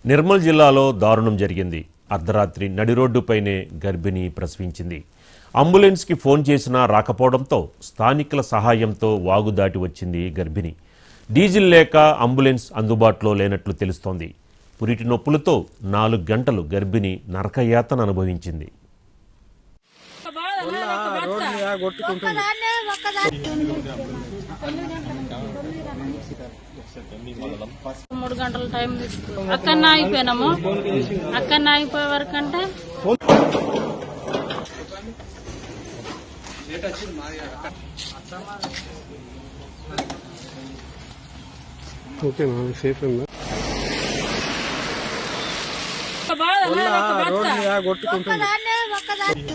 నిర్మల్ జిల్లాలో దారుణం జరిగింది అర్ధరాత్రి నడి రోడ్డుపైనే గర్భిణి ప్రసవించింది అంబులెన్స్కి ఫోన్ చేసినా రాకపోవడంతో స్థానికుల సహాయంతో వాగు దాటి వచ్చింది గర్భిణి డీజిల్ లేక అంబులెన్స్ అందుబాటులో లేనట్లు తెలుస్తోంది పురిటి నొప్పులతో నాలుగు గంటలు గర్భిణి నరకయాతన అనుభవించింది ఒక్కదాన్నే ఒక్కదాన్ని మూడు గంటల టైం తీసుకున్నాం అక్కడ ఆగిపోయినాము అక్కడ ఆగిపోయే వరకు అంటే ఓకే మ్యామ్ సేఫ్ ఉందా ఒక్కదాన్నే ఒక్కదాన్ని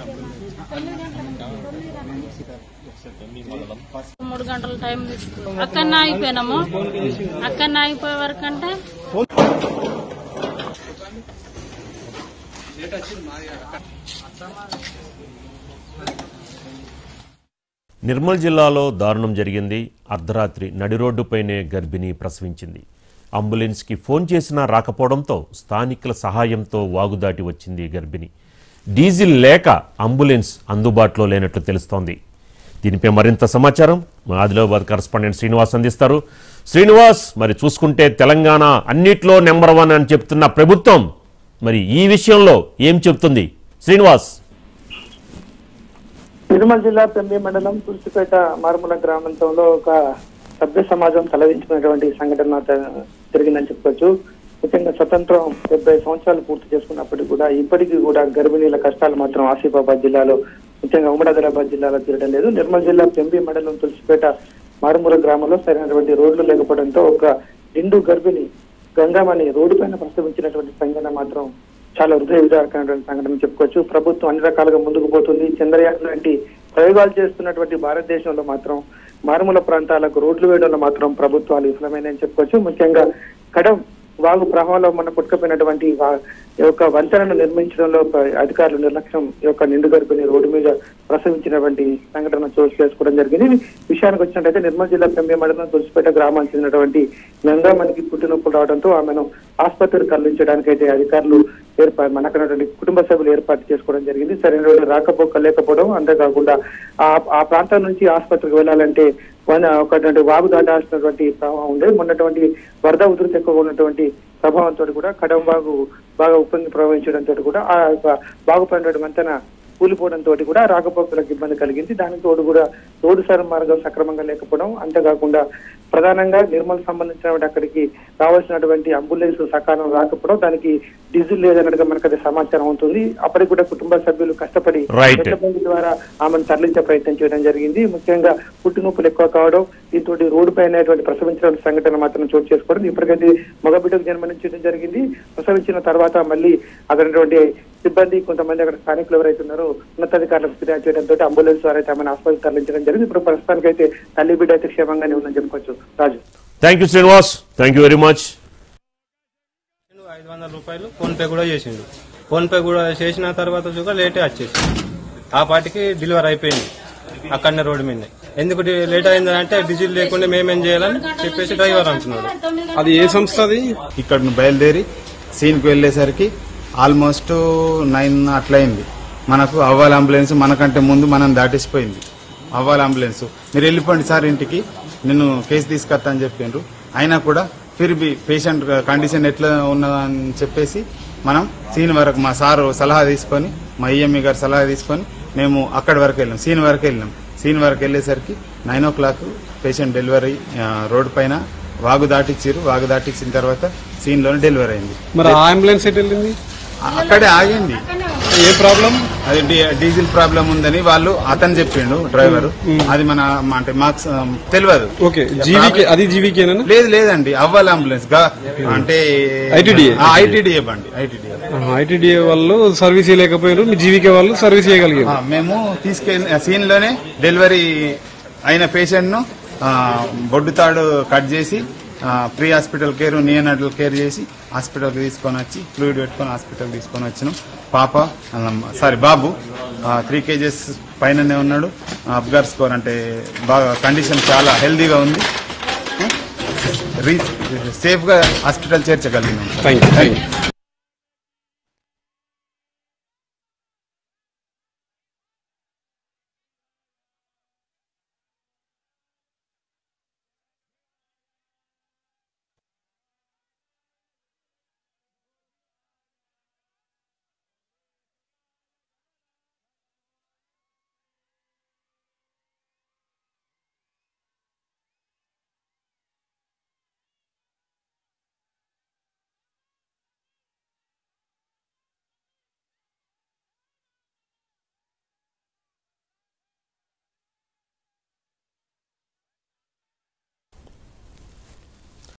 మూడు గంటల టైం తీసుకున్నాం అక్కడ ఆగిపోయినాము అక్కడ ఆగిపోయే వరకు అంటే నిర్మల్ జిల్లాలో దారుణం జరిగింది అర్ధరాత్రి నడి రోడ్డుపైనే గర్భిణి ప్రసవించింది అంబులెన్స్కి ఫోన్ చేసినా రాకపోవడంతో స్థానికుల సహాయంతో వాగు దాటి వచ్చింది గర్భిణి డీజిల్ లేక అంబులెన్స్ అందుబాటులో లేనట్లు తెలుస్తోంది దీనిపై మరింత సమాచారం మా ఆదిలాబాద్ కరస్పాండెంట్ శ్రీనివాస్ అందిస్తారు శ్రీనివాస్ మరి చూసుకుంటే తెలంగాణ అన్నిట్లో నెంబర్ వన్ అని చెప్తున్న ప్రభుత్వం మరి ఈ విషయంలో ఏం చెప్తుంది శ్రీనివాస్ నిర్మల్ జిల్లా పెంబి మండలం తులసిపేట మారుమూల గ్రామంలో ఒక సభ్య సమాజం తలదించినటువంటి సంఘటన త- జరిగిందని చెప్పుకోవచ్చు ముఖ్యంగా స్వతంత్రం డెబ్బై సంవత్సరాలు పూర్తి చేసుకున్నప్పటికీ కూడా ఇప్పటికీ కూడా గర్భిణీల కష్టాలు మాత్రం ఆసిఫాబాద్ జిల్లాలో ముఖ్యంగా ఉమ్మడి ఆదిలాబాద్ జిల్లాలో తీరడం లేదు నిర్మల్ జిల్లా పెంబి మండలం తులసిపేట మారుమూల గ్రామంలో సరైనటువంటి రోడ్లు లేకపోవడంతో ఒక నిండు గర్భిణి గంగామణి రోడ్డు పైన ప్రసవించినటువంటి సంఘటన మాత్రం చాలా హృదయ విదారకమైనటువంటి సంఘటన చెప్పుకోవచ్చు ప్రభుత్వం అన్ని రకాలుగా ముందుకు పోతుంది చంద్రయాన్ లాంటి ప్రయోగాలు చేస్తున్నటువంటి భారతదేశంలో మాత్రం మారుమూల ప్రాంతాలకు రోడ్లు వేయడంలో మాత్రం ప్రభుత్వాలు విఫలమైనని చెప్పుకోవచ్చు ముఖ్యంగా కడం వాగు ప్రవాహంలో మన కొట్టుకుపోయినటువంటి వా- ఈ యొక్క వంతెనను నిర్మించడంలో ప- అధికారులు నిర్లక్ష్యం ఈ యొక్క నిండు గర్భిణి రోడ్డు మీద ప్రసవించినటువంటి సంఘటన చోటు చేసుకోవడం జరిగింది విషయానికి వచ్చినట్టయితే నిర్మల్ జిల్లా పెంబే మండలం తులసిపేట గ్రామానికి చెందినటువంటి గంగామణికి పుట్టినొప్పులు రావడంతో ఆమెను ఆసుపత్రికి తరలించడానికి అయితే అధికారులు ఏర్పాటు మనకన్నటువంటి కుటుంబ సభ్యులు ఏర్పాటు చేసుకోవడం జరిగింది సరైన రాకపోక లేకపోవడం అంతేకాకుండా ఆ ఆ ప్రాంతం నుంచి ఆసుపత్రికి వెళ్ళాలంటే వన ఒకటువంటి వాగు దాటాల్సినటువంటి ప్రవాహం ఉండే మొన్నటువంటి వరద ఉధృతి ఎక్కువగా ఉన్నటువంటి ప్రభావంతో కూడా కడం బాగు బాగా ఉప్పొంగి ప్రవహించడంతో కూడా ఆ యొక్క బాగుపడినటువంటి వంతెన కూలిపోవడంతో కూడా రాకపోకలకు ఇబ్బంది కలిగింది దానికి తోడు కూడా రోడ్డు సర మార్గం సక్రమంగా లేకపోవడం అంతేకాకుండా ప్రధానంగా నిర్మల్ సంబంధించినటువంటి అక్కడికి రావాల్సినటువంటి అంబులెన్స్ సకాలం రాకపోవడం దానికి డీజిల్ లేదన్నట్టుగా మనకు అది సమాచారం అవుతుంది అప్పటికి కూడా కుటుంబ సభ్యులు కష్టపడి Right. పెద్ద బండి ద్వారా ఆమెను తరలించే ప్రయత్నం చేయడం జరిగింది ముఖ్యంగా పుట్టినొప్పులు ఎక్కువ కావడం దీంతో రోడ్డు పైన ప్రసవించిన సంఘటన మాత్రం చోటు చేసుకోవడం ఇప్పటికైతే మగ బిడ్డకు జన్మనించడం జరిగింది ప్రసవించిన తర్వాత మళ్ళీ అక్కడ ఉన్నటువంటి సిబ్బంది కొంతమంది అక్కడ స్థానికులు ఎవరైతే ఉన్నారో ఉన్నతాధికారులకు ఫిర్యాదు చేయడంతో అంబులెన్స్ ద్వారా అయితే ఆమెను ఆసుపత్రికి తరలించడం జరిగింది ఇప్పుడు ప్రస్తుతానికి అయితే తల్లి బిడ్డ అయితే క్షేమంగానే ఉందని చెప్పుకోవచ్చు Raju thank you Srinivas thank you very much ఐదు వందల రూపాయలు ఫోన్ పే కూడా చేసిండు ఫోన్ పే కూడా చేసిన తర్వాత కూడా లేటే వచ్చేసి ఆ పాటికి డెలివరీ అయిపోయింది అక్కడనే రోడ్డు మీద ఎందుకు డి- లేట్ అయింది అంటే డీజిల్ లేకుండా మేమేం చేయాలని చెప్పేసి డ్రైవర్ అంటున్నాడు అది ఏ సంస్థ అది ఇక్కడ నుండి బయలుదేరి సీన్కి వెళ్ళేసరికి ఆల్మోస్ట్ నైన్ అట్లయింది మనకు అవ్వాల అంబులెన్స్ మనకంటే ముందు మనం దాటేసిపోయింది అవ్వాల అంబులెన్స్ మీరు వెళ్ళిపోండి సార్ ఇంటికి నేను కేసు తీసుకొస్తా అని చెప్పిండ్రు అయినా కూడా ఫిర్ బి పేషెంట్ కండిషన్ ఎట్లా ఉన్నదని చెప్పేసి మనం సీన్ వరకు మా సారు సలహా తీసుకొని మా ఈఎంఈ గారు సలహా తీసుకొని మేము అక్కడి వరకు వెళ్ళాం సీన్ వరకు వెళ్ళాం సీన్ వరకు వెళ్ళేసరికి nine o'clock patient delivery ఆ, రోడ్డు పైన వాగు దాటిచ్చారు వాగు దాటిచ్చిన తర్వాత సీన్ లోనే డెలివరీ అయింది మరి ఆ అంబులెన్స్ ఎటు వెళ్ళింది ఆ- అక్కడే ఆగింది ఏ ప్రాబ్లం అది డీ- డీజిల్ ప్రాబ్లం ఉందని వాళ్ళు అతను చెప్పిండు డ్రైవర్ అది మన అంటే మాకు స- తెలియదు ఓకే జీవికే అది జీవికేనా లేదు లేదండి అవ్వాలి అంబులెన్స్ గా అంటే ITDA. ఐటీడీఏ బండి ఐటీడీఏ ఐటీడీఏ వాళ్ళు సర్వీస్ చేయలేకపోయారు మీ జీవికే వాళ్ళు సర్వీస్ చేయగలిగారు మేము తీసుకెళ్ళి సీన్ లోనే డెలివరీ అయిన పేషెంట్ ను బొడ్డు తాడు కట్ చేసి pre hospital care neonatal care చేసి హాస్పిటల్కి తీసుకొని వచ్చి ఫ్లూయిడ్ పెట్టుకొని హాస్పిటల్ తీసుకొని వచ్చినాం పాప సారీ బాబు త్రీ కేజెస్ పైననే ఉన్నాడు అబ్గార్ స్కోర్ అంటే బాగా కండిషన్ చాలా హెల్దీగా ఉంది రీచ్ సేఫ్గా హాస్పిటల్ చేర్చగలిగినాం థ్యాంక్ యూ థ్యాంక్ యూ